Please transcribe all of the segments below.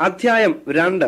അധ്യായം രണ്ട്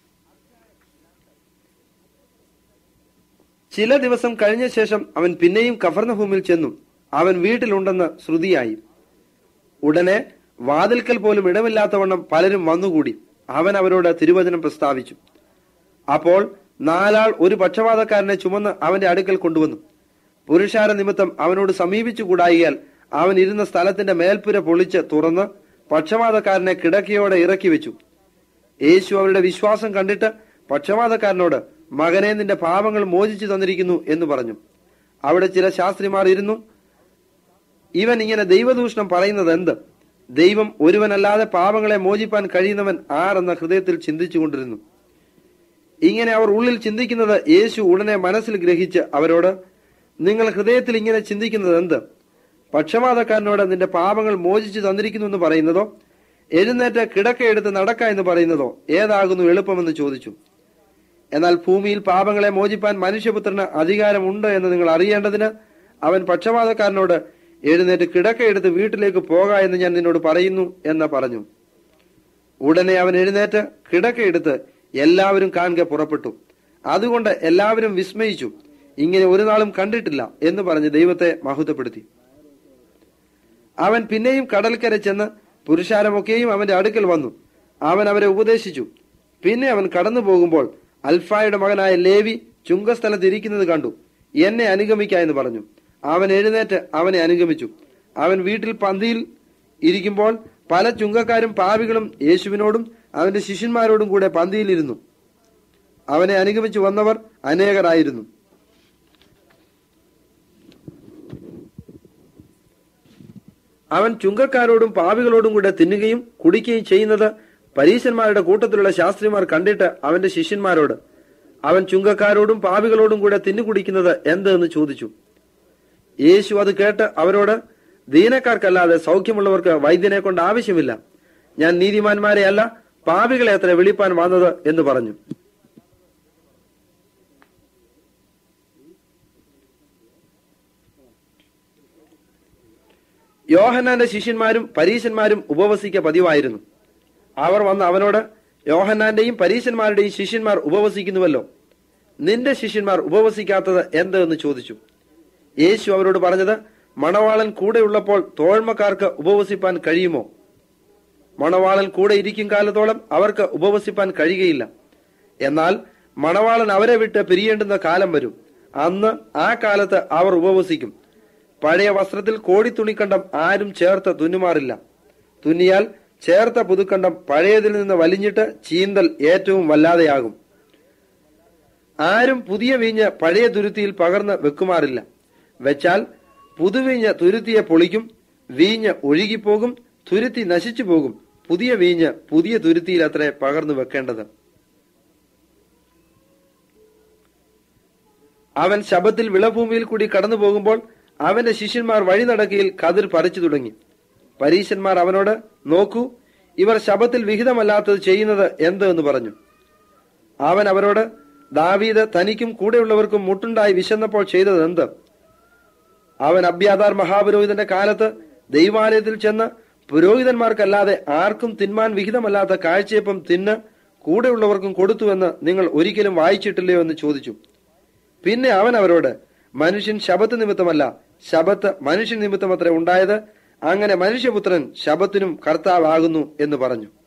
ചില ദിവസം കഴിഞ്ഞ ശേഷം അവൻ പിന്നെയും കഫർണഭൂമിൽ ചെന്നു അവൻ വീട്ടിലുണ്ടെന്ന് ശ്രുതിയായി ഉടനെ വാതിൽക്കൽ പോലും ഇടമില്ലാത്തവണ്ണം പലരും വന്നുകൂടി അവൻ അവരോട് തിരുവചനം പ്രസ്താവിച്ചു അപ്പോൾ നാലാൾ ഒരു പക്ഷപാതക്കാരനെ ചുമന്ന് അവന്റെ അടുക്കൽ കൊണ്ടുവന്നു പുരുഷാര നിമിത്തം അവനോട് സമീപിച്ചുകൂടായിയാൽ അവൻ ഇരുന്ന സ്ഥലത്തിന്റെ മേൽപ്പുര പൊളിച്ച് തുറന്ന് പക്ഷപാതക്കാരനെ കിടക്കയോടെ ഇറക്കി വെച്ചു യേശു അവരുടെ വിശ്വാസം കണ്ടിട്ട് പക്ഷപാതക്കാരനോട് മകനെ നിന്റെ പാപങ്ങൾ മോചിച്ചു തന്നിരിക്കുന്നു എന്ന് പറഞ്ഞു അവിടെ ചില ശാസ്ത്രിമാർ ഇരുന്നു ഇവൻ ഇങ്ങനെ ദൈവദൂഷണം പറയുന്നത് എന്ത് ദൈവം ഒരുവനല്ലാതെ പാപങ്ങളെ മോചിപ്പാൻ കഴിയുന്നവൻ ആരെന്ന ഹൃദയത്തിൽ ചിന്തിച്ചുകൊണ്ടിരുന്നു ഇങ്ങനെ അവർ ഉള്ളിൽ ചിന്തിക്കുന്നത് യേശു ഉടനെ മനസ്സിൽ ഗ്രഹിച്ച് അവരോട് നിങ്ങൾ ഹൃദയത്തിൽ ഇങ്ങനെ ചിന്തിക്കുന്നത് എന്ത് പക്ഷപാതക്കാരനോട് നിന്റെ പാപങ്ങൾ മോചിച്ചു തന്നിരിക്കുന്നു എന്ന് പറയുന്നതോ എഴുന്നേറ്റ് കിടക്കയെടുത്ത് നടക്ക എന്ന് പറയുന്നതോ ഏതാകുന്നു എളുപ്പമെന്ന് ചോദിച്ചു എന്നാൽ ഭൂമിയിൽ പാപങ്ങളെ മോചിപ്പാൻ മനുഷ്യപുത്രന് അധികാരമുണ്ട് എന്ന് നിങ്ങൾ അറിയേണ്ടതിന് അവൻ പക്ഷപാതക്കാരനോട് എഴുന്നേറ്റ് കിടക്കയെടുത്ത് വീട്ടിലേക്ക് പോക എന്ന് ഞാൻ നിന്നോട് പറയുന്നു എന്ന് പറഞ്ഞു ഉടനെ അവൻ എഴുന്നേറ്റ് കിടക്കയെടുത്ത് എല്ലാവരും കാണുക പുറപ്പെട്ടു അതുകൊണ്ട് എല്ലാവരും വിസ്മയിച്ചു ഇങ്ങനെ ഒരു നാളും കണ്ടിട്ടില്ല എന്ന് പറഞ്ഞ് ദൈവത്തെ മഹത്വപ്പെടുത്തി അവൻ പിന്നെയും കടൽക്കര ചെന്ന് പുരുഷാരമൊക്കെയും അവന്റെ അടുക്കൽ വന്നു അവൻ അവരെ ഉപദേശിച്ചു പിന്നെ അവൻ കടന്നു പോകുമ്പോൾ അൽഫായുടെ മകനായ ലേവി ചുങ്കസ്ഥലത്ത് ഇരിക്കുന്നത് കണ്ടു എന്നെ അനുഗമിക്ക എന്ന് പറഞ്ഞു അവൻ എഴുന്നേറ്റ് അവനെ അനുഗമിച്ചു അവൻ വീട്ടിൽ പന്തിയിൽ ഇരിക്കുമ്പോൾ പല ചുങ്കക്കാരും പാവികളും യേശുവിനോടും അവന്റെ ശിഷ്യന്മാരോടും കൂടെ പന്തിയിലിരുന്നു അവനെ അനുഗമിച്ചു വന്നവർ അനേകരായിരുന്നു അവൻ ചുങ്കക്കാരോടും പാവികളോടും കൂടെ തിന്നുകയും കുടിക്കുകയും ചെയ്യുന്നത് പരീശന്മാരുടെ കൂട്ടത്തിലുള്ള ശാസ്ത്രിമാർ കണ്ടിട്ട് അവന്റെ ശിഷ്യന്മാരോട് അവൻ ചുങ്കക്കാരോടും പാവികളോടും കൂടെ തിന്നുകുടിക്കുന്നത് എന്ത് എന്ന് ചോദിച്ചു യേശു അത് കേട്ട് അവരോട് ദീനക്കാർക്കല്ലാതെ സൗഖ്യമുള്ളവർക്ക് വൈദ്യനെ കൊണ്ട് ആവശ്യമില്ല ഞാൻ നീതിമാന്മാരെ അല്ല പാപികളെ അത്ര വിളിപ്പാൻ വന്നത് എന്ന് പറഞ്ഞു യോഹന്നാന്റെ ശിഷ്യന്മാരും പരീശന്മാരും ഉപവസിക്ക പതിവായിരുന്നു അവർ വന്ന് അവനോട് യോഹന്നാന്റെയും പരീശന്മാരുടെയും ശിഷ്യന്മാർ ഉപവസിക്കുന്നുവല്ലോ നിന്റെ ശിഷ്യന്മാർ ഉപവസിക്കാത്തത് എന്ത് എന്ന് ചോദിച്ചു യേശു അവരോട് പറഞ്ഞത് മണവാളൻ കൂടെയുള്ളപ്പോൾ തോഴ്മക്കാർക്ക് ഉപവസിപ്പാൻ കഴിയുമോ മണവാളൻ കൂടെ ഇരിക്കും കാലത്തോളം അവർക്ക് ഉപവസിപ്പാൻ കഴിയുകയില്ല എന്നാൽ മണവാളൻ അവരെ വിട്ട് പിരിയേണ്ടുന്ന കാലം വരും അന്ന് ആ കാലത്ത് അവർ ഉപവസിക്കും പഴയ വസ്ത്രത്തിൽ കോടിത്തുണിക്കണ്ടം ആരും ചേർത്ത് തുന്നുമാറില്ല തുന്നിയാൽ ചേർത്ത പുതുക്കണ്ടം പഴയതിൽ നിന്ന് വലിഞ്ഞിട്ട് ചീന്തൽ ഏറ്റവും വല്ലാതെയാകും ആരും പുതിയ വീഞ്ഞ് പഴയ തുരുത്തിയിൽ പകർന്ന് വെക്കുമാറില്ല വെച്ചാൽ പുതുവീഞ്ഞ് തുരുത്തിയെ പൊളിക്കും വീഞ്ഞ് ഒഴുകിപ്പോകും തുരുത്തി നശിച്ചു പോകും പുതിയ വീഞ്ഞ് പുതിയ തുരുത്തിയിൽ അത്രേ പകർന്നു വെക്കേണ്ടത് അവൻ ശബത്തിൽ വിളഭൂമിയിൽ കൂടി കടന്നു പോകുമ്പോൾ അവന്റെ ശിഷ്യന്മാർ വഴി നടക്കയിൽ കതിർ പറിച്ചു തുടങ്ങി പരീശന്മാർ അവനോട് നോക്കൂ ഇവർ ശബത്തിൽ വിഹിതമല്ലാത്തത് ചെയ്യുന്നത് എന്ത് എന്ന് പറഞ്ഞു അവൻ അവരോട് ദാവീദ് തനിക്കും കൂടെയുള്ളവർക്കും മുട്ടുണ്ടായി വിശന്നപ്പോൾ ചെയ്തത് എന്ത് അവൻ അബ്യാദാർ മഹാപുരോഹിതന്റെ കാലത്ത് ദൈവാലയത്തിൽ ചെന്ന് പുരോഹിതന്മാർക്കല്ലാതെ ആർക്കും തിന്മാൻ വിഹിതമല്ലാത്ത കാഴ്ചയപ്പം തിന്ന് കൂടെയുള്ളവർക്കും കൊടുത്തുവെന്ന് നിങ്ങൾ ഒരിക്കലും വായിച്ചിട്ടില്ലയോ എന്ന് ചോദിച്ചു പിന്നെ അവൻ അവരോട് മനുഷ്യൻ ശബത്ത് നിമിത്തമല്ല ശബത്ത് മനുഷ്യൻ നിമിത്തമത്രേ ഉണ്ടായത് അങ്ങനെ മനുഷ്യപുത്രൻ ശബത്തിനും കർത്താവാകുന്നു എന്ന് പറഞ്ഞു